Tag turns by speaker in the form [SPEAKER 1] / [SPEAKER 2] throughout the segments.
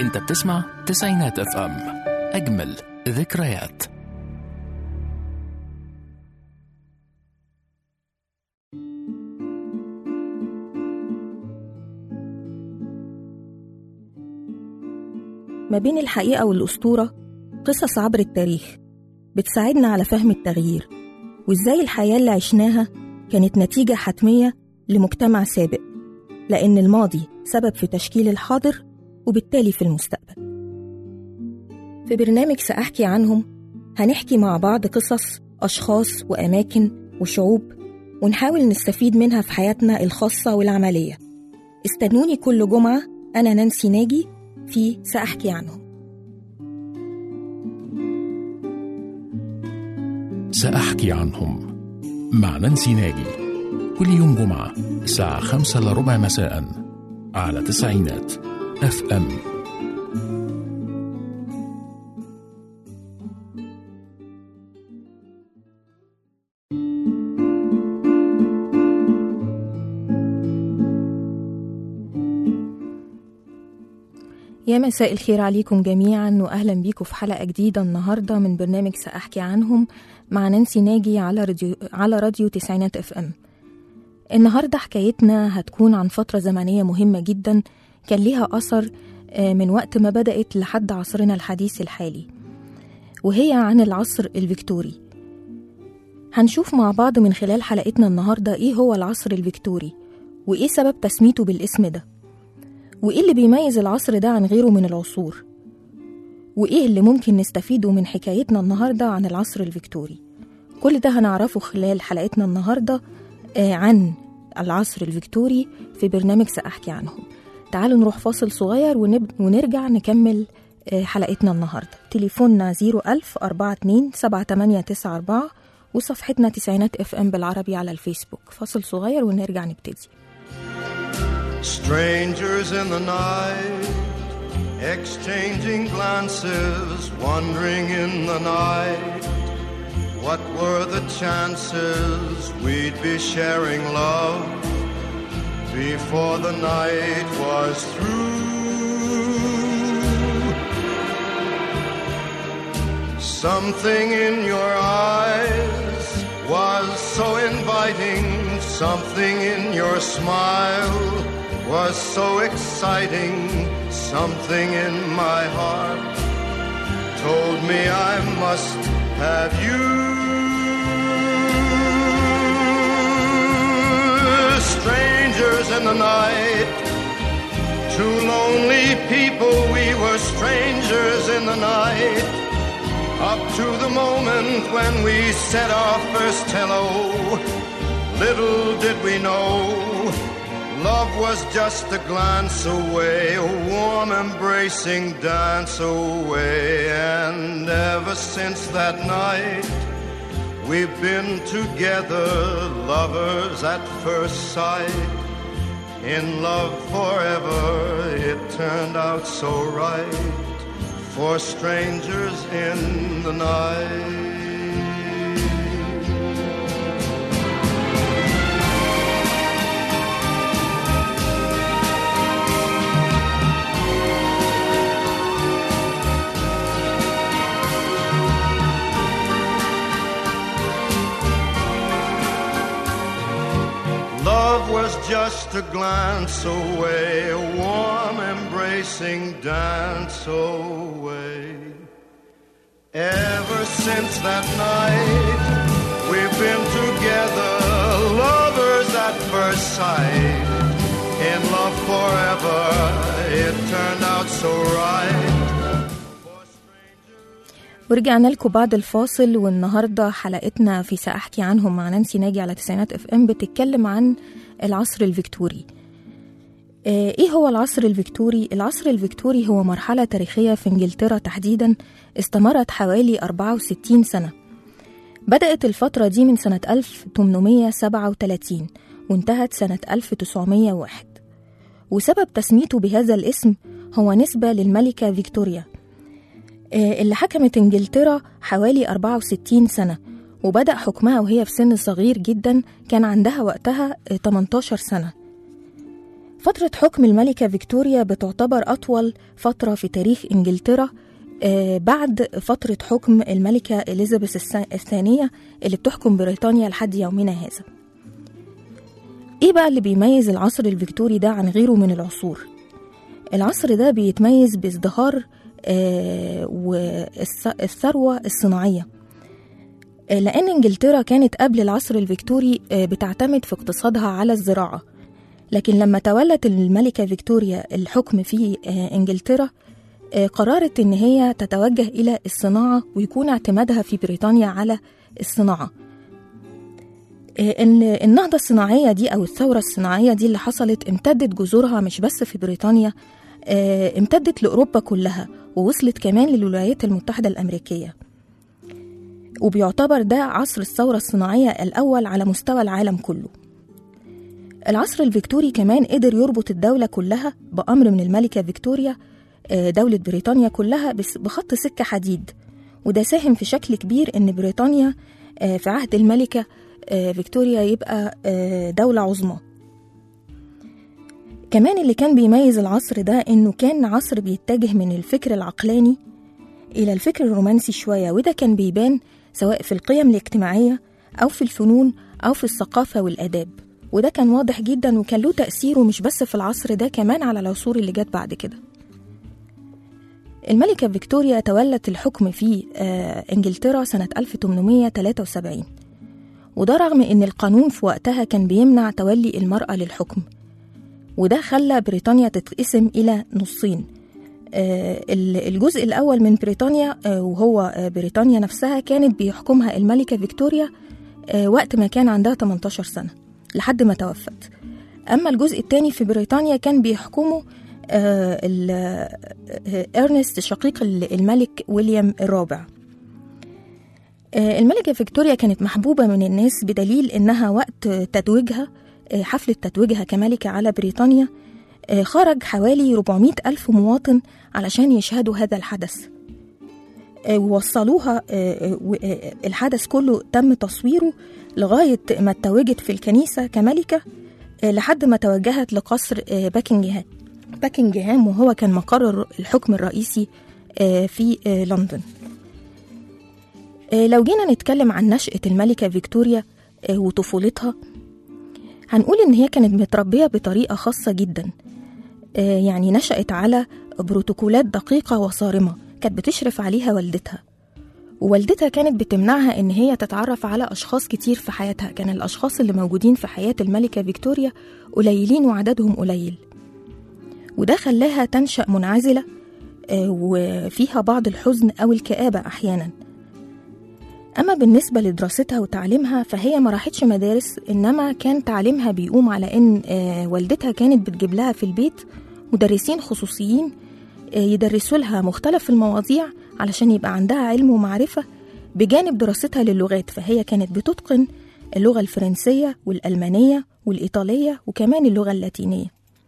[SPEAKER 1] انت بتسمع تسعينات اف ام اجمل ذكريات
[SPEAKER 2] ما بين الحقيقة والأسطورة قصص عبر التاريخ بتساعدنا على فهم التغيير وإزاي الحياة اللي عشناها كانت نتيجة حتمية لمجتمع سابق لأن الماضي سبب في تشكيل الحاضر وبالتالي في المستقبل في برنامج سأحكي عنهم هنحكي مع بعض قصص أشخاص وأماكن وشعوب ونحاول نستفيد منها في حياتنا الخاصة والعملية استنوني كل جمعة أنا نانسي ناجي في سأحكي عنهم
[SPEAKER 1] سأحكي عنهم مع نانسي ناجي كل يوم جمعة الساعة خمسة إلا ربع مساء على تسعينات اف ام
[SPEAKER 2] يا مساء الخير عليكم جميعا واهلا بيكم في حلقه جديده النهارده من برنامج ساحكي عنهم مع نانسي ناجي على راديو على راديو تسعينات اف ام النهارده حكايتنا هتكون عن فتره زمنيه مهمه جدا كان ليها اثر آه، من وقت ما بدات لحد عصرنا الحديث الحالي وهي عن العصر الفيكتوري هنشوف مع بعض من خلال حلقتنا النهارده ايه هو العصر الفيكتوري وايه سبب تسميته بالاسم ده وإيه اللي بيميز العصر ده عن غيره من العصور وإيه اللي ممكن نستفيده من حكايتنا النهاردة عن العصر الفيكتوري كل ده هنعرفه خلال حلقتنا النهاردة آه، عن العصر الفيكتوري في برنامج سأحكي عنهم تعالوا نروح فاصل صغير ونب... ونرجع نكمل آه، حلقتنا النهاردة تليفوننا 01000 42 7894 وصفحتنا تسعينات اف ام بالعربي على الفيسبوك فاصل صغير ونرجع نبتدي
[SPEAKER 3] Strangers in the night, exchanging glances, wandering in the night. What were the chances we'd be sharing love before the night was through? Something in your eyes was so inviting, something in your smile was so exciting, something in my heart told me I must have you. Strangers in the night, two lonely people, we were strangers in the night. Up to the moment when we said our first hello, little did we know love was just a glance away, a warm embracing dance away. And ever since that night, we've been together, lovers at first sight. In love forever, it turned out so right for strangers in the night. Love was just a glance away, a warm embracing dance away. Ever since that night, we've been together, lovers at first sight. In love forever, it turned out so right.
[SPEAKER 2] ورجعنا لكم بعد الفاصل والنهارده حلقتنا في سأحكي عنهم مع نانسي ناجي على تسعينات اف ام بتتكلم عن العصر الفيكتوري آه، ايه هو العصر الفيكتوري؟ العصر الفيكتوري هو مرحلة تاريخية في انجلترا تحديدا استمرت حوالي 64 سنة بدأت الفترة دي من سنة 1837 وانتهت سنة 1901 وسبب تسميته بهذا الاسم هو نسبة للملكة فيكتوريا آه، اللي حكمت انجلترا حوالي 64 سنة وبدأ حكمها وهي في سن صغير جدا كان عندها وقتها آه، 18 سنة فترة حكم الملكة فيكتوريا بتعتبر أطول فترة في تاريخ إنجلترا آه، بعد فترة حكم الملكة إليزابيث الس- الثانية اللي بتحكم بريطانيا لحد يومنا هذا إيه بقى اللي بيميز العصر الفيكتوري ده عن غيره من العصور؟ العصر ده بيتميز بازدهار آه، والثروة الصناعية آه، لأن إنجلترا كانت قبل العصر الفيكتوري آه، بتعتمد في اقتصادها على الزراعة لكن لما تولت الملكة فيكتوريا الحكم في آه، إنجلترا آه، قررت إن هي تتوجه إلى الصناعة ويكون اعتمادها في بريطانيا على الصناعة آه، إن النهضة الصناعية دي أو الثورة الصناعية دي اللي حصلت امتدت جذورها مش بس في بريطانيا آه، امتدت لأوروبا كلها ووصلت كمان للولايات المتحدة الأمريكية وبيعتبر ده عصر الثورة الصناعية الأول على مستوى العالم كله العصر الفيكتوري كمان قدر يربط الدولة كلها بأمر من الملكة فيكتوريا آه، دولة بريطانيا كلها بس- بخط سكة حديد وده ساهم في شكل كبير إن بريطانيا آه، في عهد الملكة آه، فيكتوريا يبقى آه، دولة عظمى كمان اللي كان بيميز العصر ده إنه كان عصر بيتجه من الفكر العقلاني إلى الفكر الرومانسي شوية وده كان بيبان سواء في القيم الاجتماعية أو في الفنون أو في الثقافة والآداب وده كان واضح جدا وكان له تأثيره مش بس في العصر ده كمان على العصور اللي جت بعد كده الملكة فيكتوريا تولت الحكم في آه، إنجلترا سنة 1873 وده رغم إن القانون في وقتها كان بيمنع تولي المرأة للحكم وده خلى بريطانيا تتقسم إلى نصين آه، ال- الجزء الأول من بريطانيا آه، وهو آه، بريطانيا نفسها كانت بيحكمها الملكة فيكتوريا آه، وقت ما كان عندها 18 سنة لحد ما توفت أما الجزء الثاني في بريطانيا كان بيحكمه آه، ال- آه، إرنست شقيق ال- الملك ويليام الرابع آه، الملكة فيكتوريا كانت محبوبة من الناس بدليل إنها وقت تتويجها آه، حفلة تتويجها كملكة على بريطانيا آه، خرج حوالي 400 ألف مواطن علشان يشهدوا هذا الحدث آه، ووصلوها آه، آه، و- آه، الحدث كله تم تصويره لغاية ما اتوجت في الكنيسة كملكة آه، لحد ما توجهت لقصر آه، باكنجهام باكنجهام وهو كان مقر الحكم الرئيسي آه، في آه، لندن آه، لو جينا نتكلم عن نشأة الملكة فيكتوريا آه، وطفولتها هنقول إن هي كانت متربية بطريقة خاصة جدا آه، يعني نشأت على بروتوكولات دقيقة وصارمة كانت بتشرف عليها والدتها ووالدتها كانت بتمنعها إن هي تتعرف على أشخاص كتير في حياتها كان الأشخاص اللي موجودين في حياة الملكة فيكتوريا قليلين وعددهم قليل وده خلاها تنشأ منعزلة آه، وفيها بعض الحزن أو الكآبة أحيانا أما بالنسبة لدراستها وتعليمها فهي ما راحتش مدارس إنما كان تعليمها بيقوم على إن آه، والدتها كانت بتجيب لها في البيت مدرسين خصوصيين آه، يدرسوا لها مختلف المواضيع علشان يبقى عندها علم ومعرفة بجانب دراستها للغات فهي كانت بتتقن اللغة الفرنسية والألمانية والإيطالية وكمان اللغة اللاتينية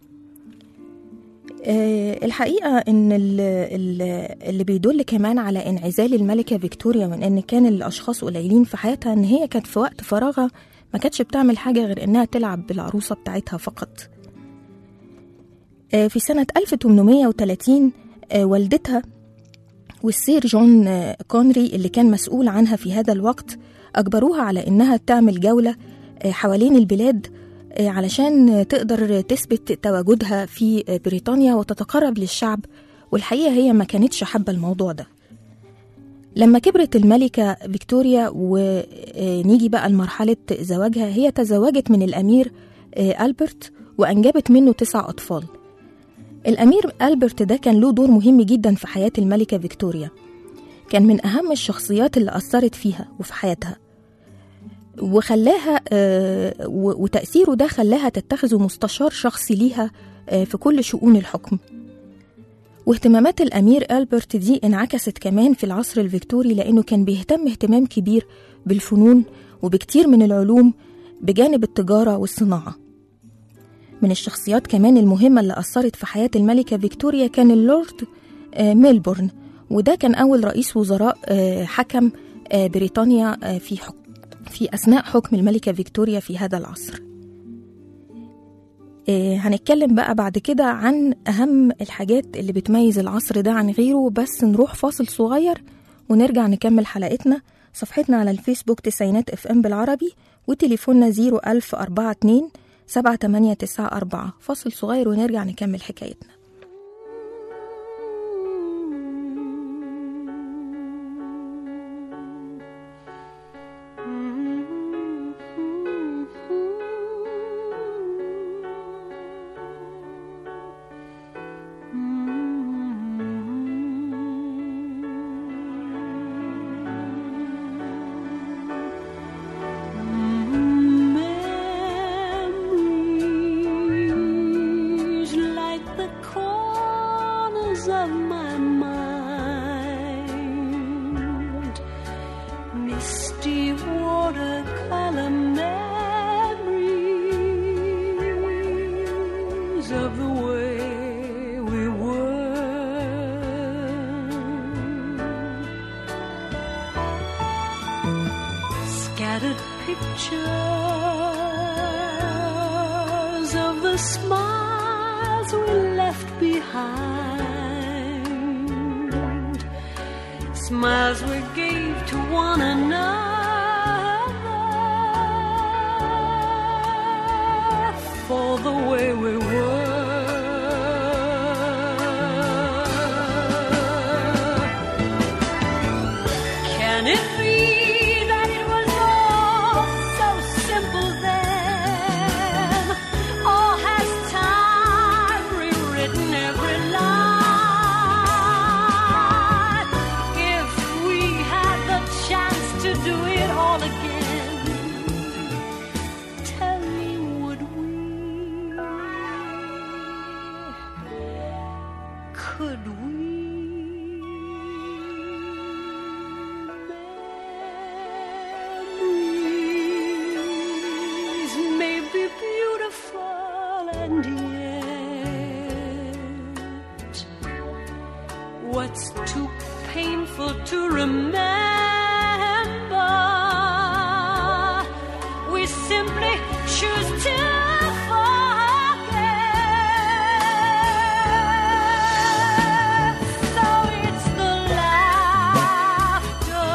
[SPEAKER 2] آه، الحقيقة إن ال- ال- اللي بيدل كمان على انعزال الملكة فيكتوريا من إن كان الأشخاص قليلين في حياتها إن هي كانت في وقت فراغها ما كانتش بتعمل حاجة غير إنها تلعب بالعروسة بتاعتها فقط آه، في سنة 1830 آه، والدتها والسير جون آه، كونري اللي كان مسؤول عنها في هذا الوقت أجبروها على إنها تعمل جولة آه، حوالين البلاد آه، علشان تقدر تثبت تواجدها في آه، بريطانيا وتتقرب للشعب والحقيقة هي ما كانتش حابة الموضوع ده لما كبرت الملكة فيكتوريا ونيجي بقى لمرحلة زواجها هي تزوجت من الأمير آه، ألبرت وأنجبت منه تسع أطفال الأمير ألبرت ده كان له دور مهم جدا في حياة الملكة فيكتوريا كان من أهم الشخصيات اللي أثرت فيها وفي حياتها وخلاها آه، و- وتأثيره ده خلاها تتخذ مستشار شخصي ليها آه، في كل شؤون الحكم واهتمامات الأمير ألبرت دي انعكست كمان في العصر الفيكتوري لأنه كان بيهتم اهتمام كبير بالفنون وبكتير من العلوم بجانب التجارة والصناعة من الشخصيات كمان المهمة اللي أثرت في حياة الملكة فيكتوريا كان اللورد آه، ميلبورن وده كان أول رئيس وزراء آه، حكم آه، بريطانيا آه، في حكم في أثناء حكم الملكة فيكتوريا في هذا العصر آه، هنتكلم بقى بعد كده عن أهم الحاجات اللي بتميز العصر ده عن غيره بس نروح فاصل صغير ونرجع نكمل حلقتنا صفحتنا على الفيسبوك تسعينات اف ام بالعربي وتليفوننا 01042 7894 فاصل صغير ونرجع نكمل حكايتنا
[SPEAKER 4] Memories like the corners of my mind, misty watercolor memories of the way we were. Scattered pictures of the smiles we left behind, smiles we gave to one another for the way we were. Can it be that it was all so simple then? Or has time rewritten every line? If we had the chance to do it all again, tell me, would we? Could we? Memories may be beautiful and yet what's too painful to remember we simply choose to forget so it's the laughter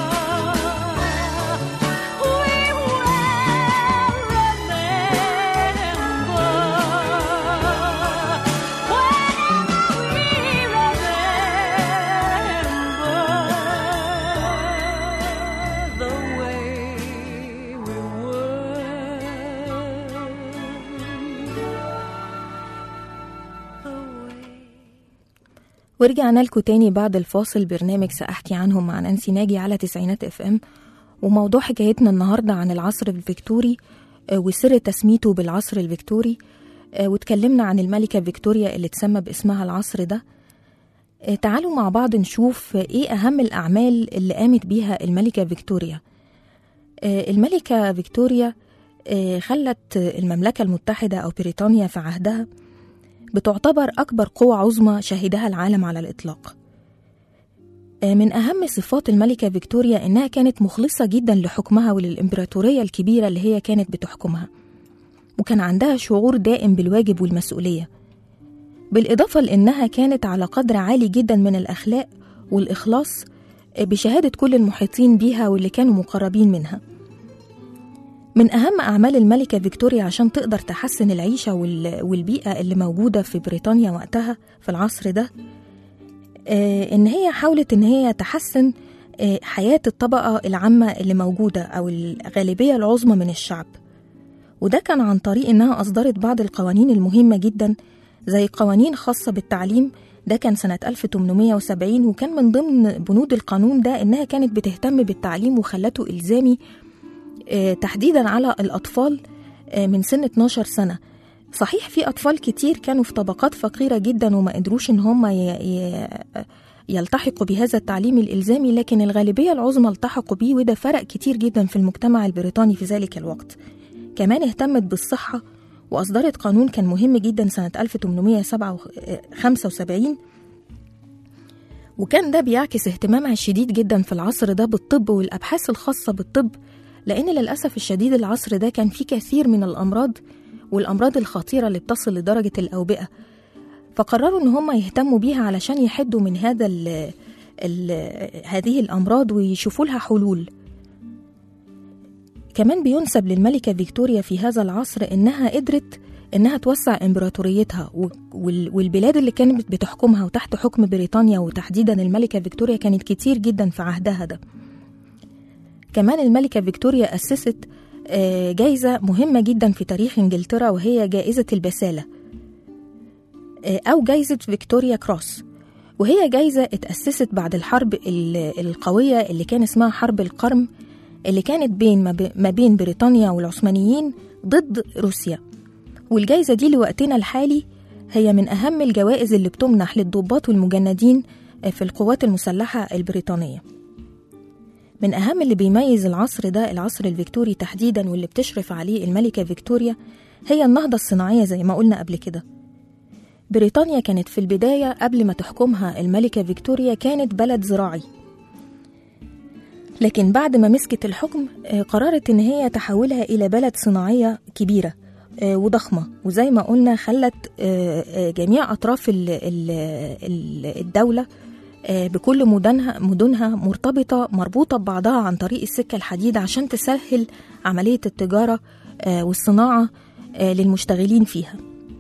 [SPEAKER 4] we will remember whenever we remember the way we were the way
[SPEAKER 2] ورجعنا لكم تاني بعد الفاصل برنامج سأحكي عنهم مع نانسي ناجي على تسعينات اف ام وموضوع حكايتنا النهاردة عن العصر الفيكتوري آه، وسر تسميته بالعصر الفيكتوري آه، واتكلمنا عن الملكة فيكتوريا اللي اتسمى باسمها العصر ده آه، تعالوا مع بعض نشوف آه، ايه أهم الأعمال اللي قامت بيها الملكة فيكتوريا آه، الملكة فيكتوريا آه، خلت المملكة المتحدة أو بريطانيا في عهدها بتعتبر أكبر قوة عظمى شهدها العالم على الإطلاق آه، من أهم صفات الملكة فيكتوريا إنها كانت مخلصة جدا لحكمها وللإمبراطورية الكبيرة اللي هي كانت بتحكمها وكان عندها شعور دائم بالواجب والمسؤولية بالإضافة لأنها كانت على قدر عالي جدا من الأخلاق والإخلاص آه، بشهادة كل المحيطين بيها واللي كانوا مقربين منها من أهم أعمال الملكة فيكتوريا عشان تقدر تحسن العيشة وال- والبيئة اللي موجودة في بريطانيا وقتها في العصر ده آه، إن هي حاولت إن هي تحسن آه، حياة الطبقة العامة اللي موجودة أو الغالبية العظمى من الشعب وده كان عن طريق إنها أصدرت بعض القوانين المهمة جدا زي قوانين خاصة بالتعليم ده كان سنة 1870 وكان من ضمن بنود القانون ده إنها كانت بتهتم بالتعليم وخلته إلزامي آه، تحديدا على الأطفال آه، من سن 12 سنة صحيح في أطفال كتير كانوا في طبقات فقيرة جدا وما قدروش إن هم ي... ي... يلتحقوا بهذا التعليم الإلزامي لكن الغالبية العظمى التحقوا بيه وده فرق كتير جدا في المجتمع البريطاني في ذلك الوقت كمان اهتمت بالصحة وأصدرت قانون كان مهم جدا سنة 1875 وكان ده بيعكس اهتمامها الشديد جدا في العصر ده بالطب والأبحاث الخاصة بالطب لأن للأسف الشديد العصر ده كان فيه كثير من الأمراض والأمراض الخطيرة اللي بتصل لدرجة الأوبئة فقرروا إن هم يهتموا بيها علشان يحدوا من هذا ال ال هذه الأمراض ويشوفوا لها حلول كمان بينسب للملكة فيكتوريا في هذا العصر إنها قدرت إنها توسع إمبراطوريتها و- وال- والبلاد اللي كانت بتحكمها وتحت حكم بريطانيا وتحديدا الملكة فيكتوريا كانت كتير جدا في عهدها ده كمان الملكة فيكتوريا أسست آه، جايزة مهمة جدا في تاريخ إنجلترا وهي جائزة البسالة آه، أو جايزة فيكتوريا كروس وهي جايزة اتأسست بعد الحرب ال- القوية اللي كان اسمها حرب القرم اللي كانت بين ما ب- ما بين بريطانيا والعثمانيين ضد روسيا والجايزة دي لوقتنا الحالي هي من أهم الجوائز اللي بتمنح للضباط والمجندين في القوات المسلحة البريطانية من أهم اللي بيميز العصر ده العصر الفيكتوري تحديدا واللي بتشرف عليه الملكة فيكتوريا هي النهضة الصناعية زي ما قلنا قبل كده بريطانيا كانت في البداية قبل ما تحكمها الملكة فيكتوريا كانت بلد زراعي لكن بعد ما مسكت الحكم آه، قررت إن هي تحولها إلى بلد صناعية كبيرة آه، وضخمة وزي ما قلنا خلت آه، آه، جميع أطراف ال- ال- ال- الدولة آه، بكل مدنها مدنها مرتبطة مربوطة ببعضها عن طريق السكة الحديد عشان تسهل عملية التجارة آه، والصناعة آه، للمشتغلين فيها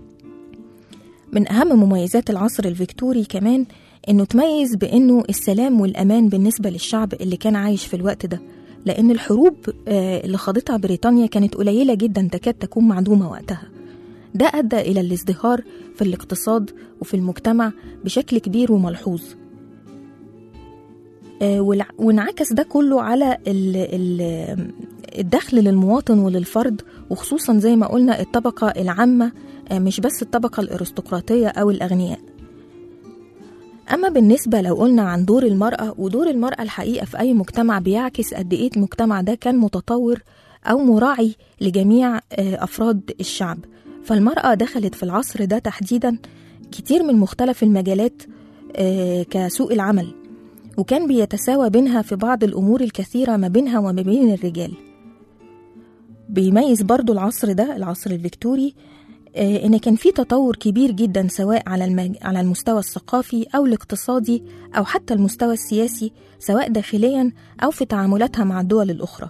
[SPEAKER 2] من أهم مميزات العصر الفيكتوري كمان إنه تميز بإنه السلام والأمان بالنسبة للشعب اللي كان عايش في الوقت ده لأن الحروب آه، اللي خاضتها بريطانيا كانت قليلة جدا تكاد تكون معدومة وقتها ده أدى إلى الازدهار في الاقتصاد وفي المجتمع بشكل كبير وملحوظ آه، والع- وانعكس ده كله على ال- ال- الدخل للمواطن وللفرد وخصوصا زي ما قلنا الطبقة العامة آه، مش بس الطبقة الأرستقراطية أو الأغنياء أما بالنسبة لو قلنا عن دور المرأة ودور المرأة الحقيقة في أي مجتمع بيعكس قد إيه المجتمع ده كان متطور أو مراعي لجميع آه، أفراد الشعب فالمرأة دخلت في العصر ده تحديدا كتير من مختلف المجالات آه، كسوق العمل وكان بيتساوى بينها في بعض الأمور الكثيرة ما بينها وما بين الرجال بيميز برضو العصر ده العصر الفيكتوري آه، إن كان في تطور كبير جدا سواء على المج... على المستوى الثقافي أو الاقتصادي أو حتى المستوى السياسي سواء داخليا أو في تعاملاتها مع الدول الأخرى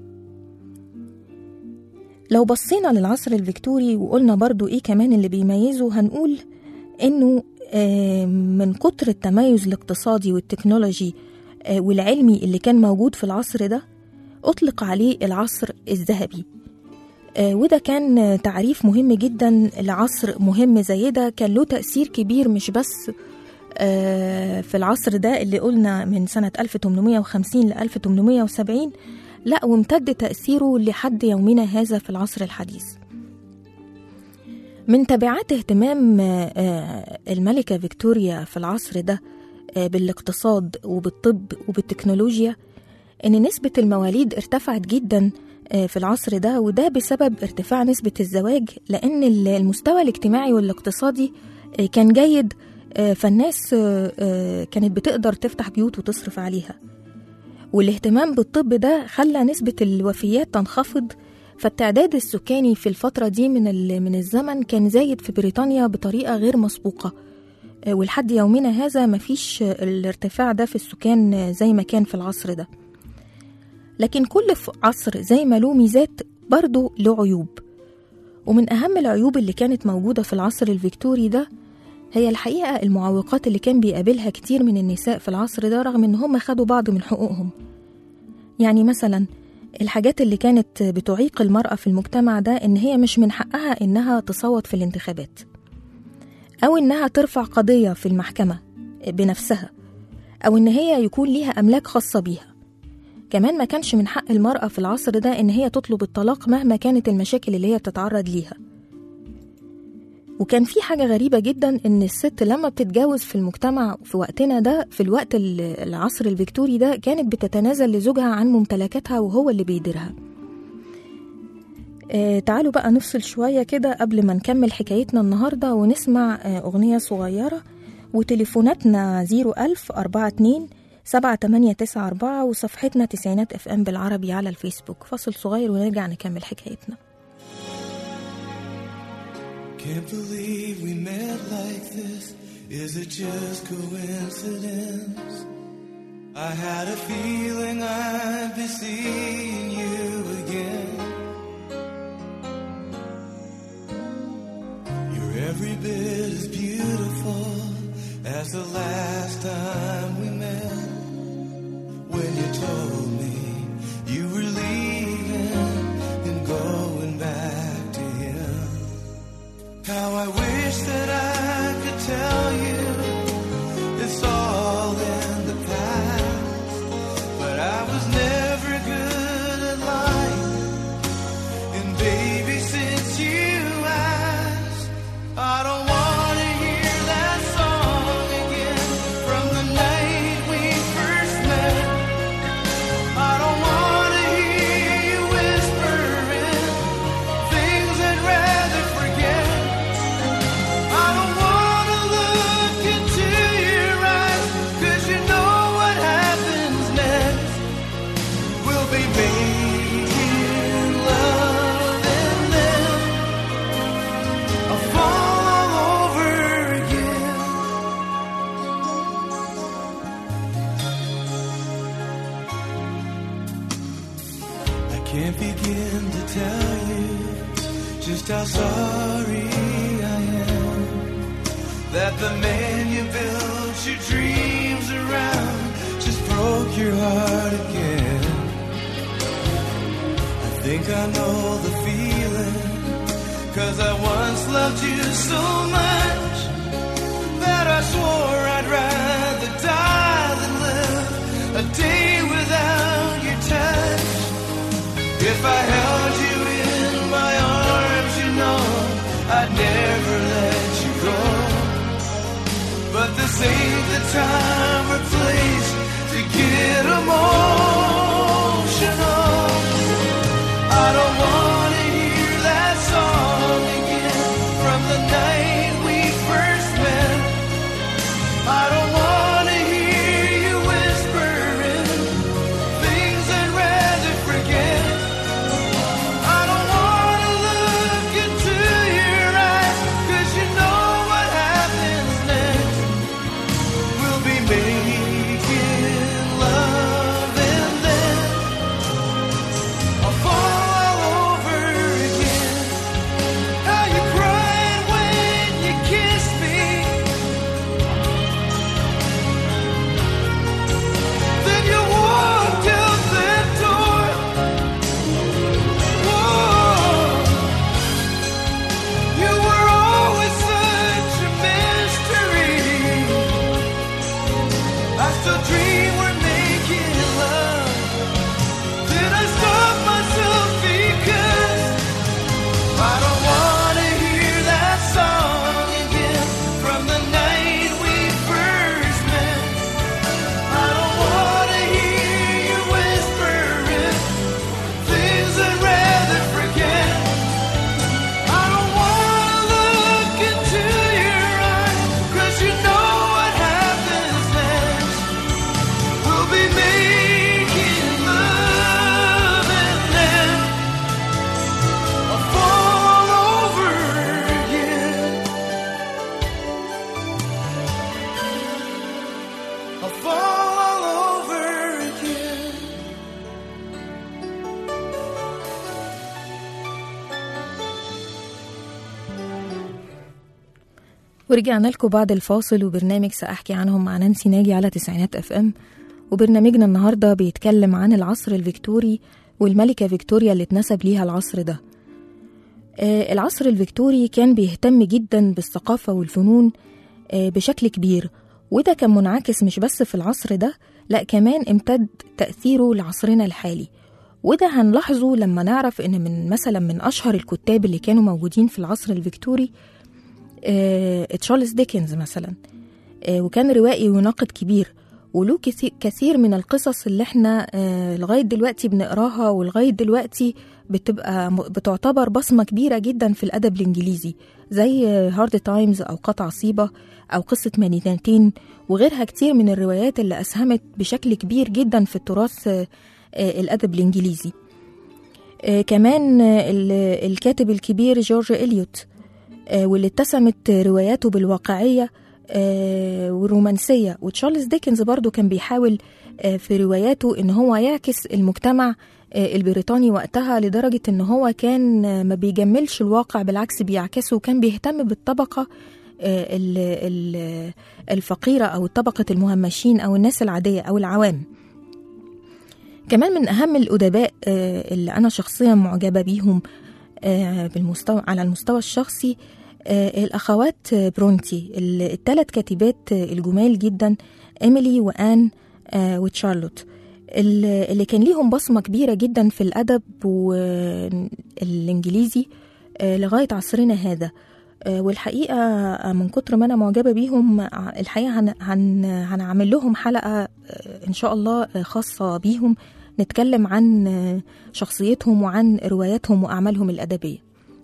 [SPEAKER 2] لو بصينا للعصر الفيكتوري وقلنا برضو إيه كمان اللي بيميزه هنقول إنه آه، من كتر التميز الاقتصادي والتكنولوجي آه، والعلمي اللي كان موجود في العصر ده أطلق عليه العصر الذهبي آه، وده كان آه، تعريف مهم جدا لعصر مهم زي ده كان له تأثير كبير مش بس آه، في العصر ده اللي قلنا من سنة 1850 ل 1870 لا وامتد تأثيره لحد يومنا هذا في العصر الحديث من تبعات اهتمام آه، آه، الملكة فيكتوريا في العصر ده آه، بالاقتصاد وبالطب وبالتكنولوجيا إن نسبة المواليد ارتفعت جدا آه، في العصر ده وده بسبب ارتفاع نسبة الزواج لأن ال- المستوى الاجتماعي والاقتصادي آه، كان جيد آه، فالناس آه، آه، كانت بتقدر تفتح بيوت وتصرف عليها والاهتمام بالطب ده خلى نسبة الوفيات تنخفض فالتعداد السكاني في الفترة دي من ال- من الزمن كان زايد في بريطانيا بطريقة غير مسبوقة آه، ولحد يومنا هذا مفيش آه، الارتفاع ده في السكان آه، زي ما كان في العصر ده لكن كل ف- عصر زي ما له ميزات برضه له عيوب ومن أهم العيوب اللي كانت موجودة في العصر الفيكتوري ده هي الحقيقة المعوقات اللي كان بيقابلها كتير من النساء في العصر ده رغم إن هم خدوا بعض من حقوقهم يعني مثلا الحاجات اللي كانت بتعيق المرأة في المجتمع ده إن هي مش من حقها إنها تصوت في الانتخابات أو إنها ترفع قضية في المحكمة بنفسها أو إن هي يكون ليها أملاك خاصة بيها كمان ما كانش من حق المرأة في العصر ده إن هي تطلب الطلاق مهما كانت المشاكل اللي هي بتتعرض ليها وكان في حاجة غريبة جدا إن الست لما بتتجوز في المجتمع في وقتنا ده في الوقت ال- العصر الفيكتوري ده كانت بتتنازل لزوجها عن ممتلكاتها وهو اللي بيديرها آه تعالوا بقى نفصل شوية كده قبل ما نكمل حكايتنا النهاردة ونسمع آه أغنية صغيرة وتليفوناتنا 01000 42 7894 وصفحتنا تسعينات اف ام بالعربي على الفيسبوك فاصل صغير ونرجع نكمل حكايتنا
[SPEAKER 5] Can't believe we met like this. Is it just coincidence? I had a feeling I'd be seeing you again. You're every bit as beautiful as the last time we met. When you told me you were leaving and going back to him. How I wish that I could tell you it's all in the past. But I was never good at lying. And baby, since you asked, I don't want to hear that song again from the night we first met. I don't want to hear you whispering things I'd rather forget. I don't wanna look into your eyes, 'cause you know what happens next. We'll be making love and then I'll fall all over again. I can't begin to tell you just how sorry I am that the man you built your dreams around just broke your heart again. I think I know the feeling, cause I once loved you so much that I swore I'd rather die than live a day without your touch. If I held you in my arms, you know I'd never let you go. But this ain't the time or place to get emotional. I don't wanna hear that song again from the night we first met. I don't wanna hear you whispering things I'd rather forget. I don't wanna look into your eyes, 'cause you know what happens next. We'll be making love and then I'll fall all over again. How you cried when you kissed me. Then you walked out that door. Whoa. You were always such a mystery. I still dream we're making love. Then I stop myself because I don't wanna hear that song again from the night we first met. I don't wanna hear you whispering things I'd rather forget. I don't wanna look into your eyes, 'cause you know what happens next. We'll be making love and then I'll fall over again. I'll fall over again.
[SPEAKER 2] ورجعنا لكم بعد الفاصل وبرنامج سأحكي عنهم مع نانسي ناجي على تسعينات اف ام وبرنامجنا النهارده بيتكلم عن العصر الفيكتوري والملكة فيكتوريا اللي اتنسب ليها العصر ده آه، العصر الفيكتوري كان بيهتم جدا بالثقافة والفنون آه، بشكل كبير وده كان منعكس مش بس في العصر ده لا كمان امتد تأثيره لعصرنا الحالي وده هنلاحظه لما نعرف ان من مثلا من اشهر الكتاب اللي كانوا موجودين في العصر الفيكتوري آه، تشارلز ديكنز مثلا آه، وكان روائي وناقد كبير وله كثي- كثير من القصص اللي احنا آه، لغاية دلوقتي بنقراها ولغاية دلوقتي بتبقى م- بتعتبر بصمة كبيرة جدا في الأدب الإنجليزي زي هارد تايمز أو قطع عصيبة أو قصة مدينتين وغيرها كتير من الروايات اللي أسهمت بشكل كبير جدا في التراث آه، آه، الأدب الإنجليزي آه، كمان آه، ال- الكاتب الكبير جورج إليوت آه، واللي اتسمت رواياته بالواقعية آه، والرومانسية وتشارلز ديكنز برضو كان بيحاول آه، في رواياته ان هو يعكس المجتمع آه، البريطاني وقتها لدرجة ان هو كان آه، ما بيجملش الواقع بالعكس بيعكسه وكان بيهتم بالطبقة آه، ال- ال- الفقيرة أو طبقة المهمشين أو الناس العادية أو العوام كمان من أهم الأدباء آه، اللي أنا شخصيا معجبة بيهم آه، بالمستوى على المستوى الشخصي آه، الأخوات آه، برونتي الثلاث كاتبات آه، الجمال جدا إيميلي وآن آه، وتشارلوت ال- اللي كان ليهم بصمة كبيرة جدا في الأدب والإنجليزي آه، لغاية عصرنا هذا آه، والحقيقة آه، من كتر ما أنا معجبة بيهم آه، الحقيقة هن هن هنعمل لهم حلقة آه، إن شاء الله آه، خاصة بيهم نتكلم عن آه، شخصيتهم وعن رواياتهم وأعمالهم الأدبية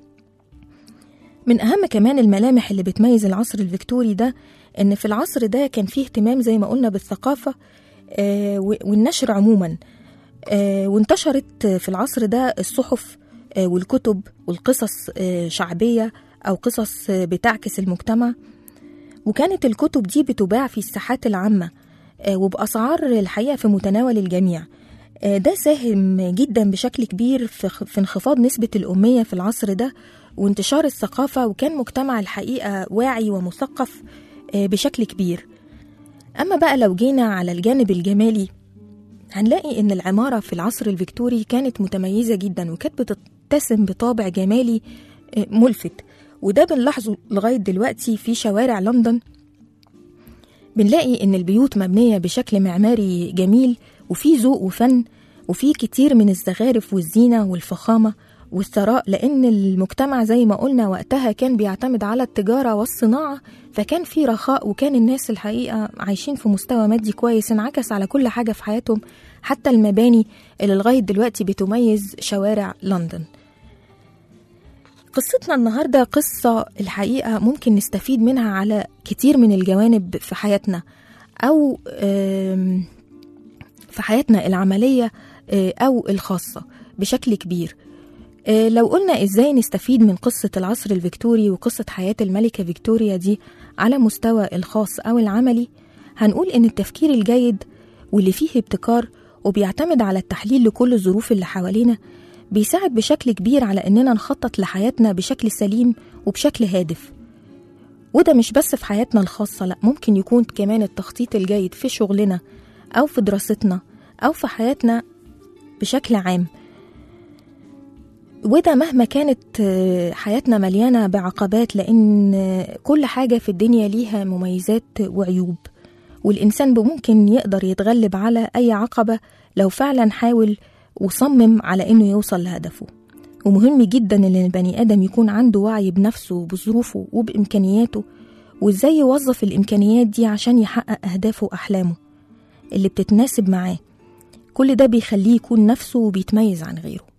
[SPEAKER 2] من أهم كمان الملامح اللي بتميز العصر الفيكتوري ده إن في العصر ده كان فيه اهتمام زي ما قلنا بالثقافة آه، و- والنشر عموما آه، وانتشرت في العصر ده الصحف آه، والكتب والقصص آه، شعبية أو قصص آه، بتعكس المجتمع وكانت الكتب دي بتباع في الساحات العامة آه، وبأسعار الحقيقة في متناول الجميع آه، ده ساهم جدا بشكل كبير في خ- في انخفاض نسبة الأمية في العصر ده وانتشار الثقافة وكان مجتمع الحقيقة واعي ومثقف آه، بشكل كبير أما بقى لو جينا على الجانب الجمالي هنلاقي إن العمارة في العصر الفيكتوري كانت متميزة جدا وكانت بتتسم بطابع جمالي آه، ملفت وده بنلاحظه لغاية دلوقتي في شوارع لندن بنلاقي إن البيوت مبنية بشكل معماري جميل وفي ذوق وفن وفي كتير من الزخارف والزينة والفخامة والثراء لأن المجتمع زي ما قلنا وقتها كان بيعتمد على التجارة والصناعة فكان في رخاء وكان الناس الحقيقة عايشين في مستوى مادي كويس انعكس على كل حاجة في حياتهم حتى المباني اللي لغاية دلوقتي بتميز شوارع لندن قصتنا النهاردة قصة الحقيقة ممكن نستفيد منها على كتير من الجوانب في حياتنا أو آم، في حياتنا العملية آه، أو الخاصة بشكل كبير آه، لو قلنا إزاي نستفيد من قصة العصر الفيكتوري وقصة حياة الملكة فيكتوريا دي على مستوى الخاص أو العملي هنقول إن التفكير الجيد واللي فيه ابتكار وبيعتمد على التحليل لكل الظروف اللي حوالينا بيساعد بشكل كبير على إننا نخطط لحياتنا بشكل سليم وبشكل هادف وده مش بس في حياتنا الخاصة لأ ممكن يكون كمان التخطيط الجيد في شغلنا أو في دراستنا أو في حياتنا بشكل عام وده مهما كانت آه، حياتنا مليانة بعقبات لأن آه، كل حاجة في الدنيا ليها مميزات وعيوب والإنسان ممكن يقدر يتغلب على أي عقبة لو فعلا حاول وصمم على إنه يوصل لهدفه ومهم جدا إن البني آدم يكون عنده وعي بنفسه وبظروفه وبإمكانياته وإزاي يوظف الإمكانيات دي عشان يحقق أهدافه وأحلامه اللي بتتناسب معاه كل ده بيخليه يكون نفسه وبيتميز عن غيره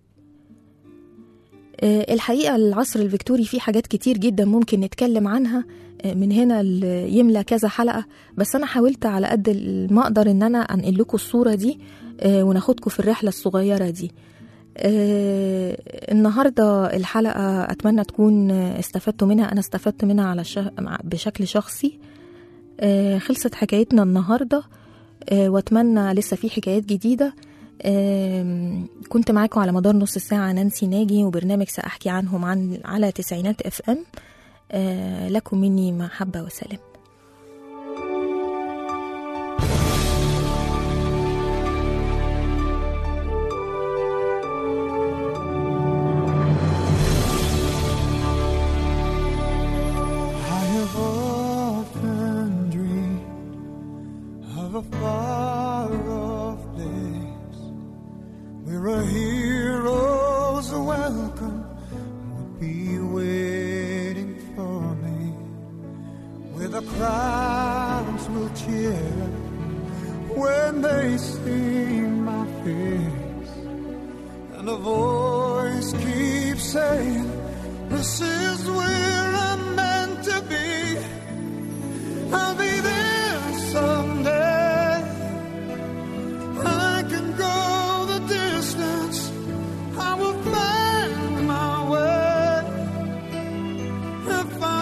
[SPEAKER 2] آه، الحقيقة العصر الفيكتوري فيه حاجات كتير جدا ممكن نتكلم عنها آه، من هنا ل- يملى كذا حلقة بس أنا حاولت على قد ما أقدر إن أنا أنقل لكم الصورة دي آه، وناخدكم في الرحلة الصغيرة دي آه، النهاردة الحلقة أتمنى تكون آه، استفدتوا منها أنا استفدت منها على شه... مع- بشكل شخصي آه، خلصت حكايتنا النهاردة آه، وأتمنى لسه في حكايات جديدة آم، كنت معاكم على مدار نص ساعة نانسي ناجي وبرنامج سأحكي عنهم عن على تسعينات اف ام آه، لكم مني محبة وسلام
[SPEAKER 5] I have often dreamed of a far off place where a hero's welcome would be waiting for me, where the crowds will cheer when they see my face, and a voice keeps saying, This is where I'm meant to be. I'll be there someday. I can go the distance. I will find my way. the fire.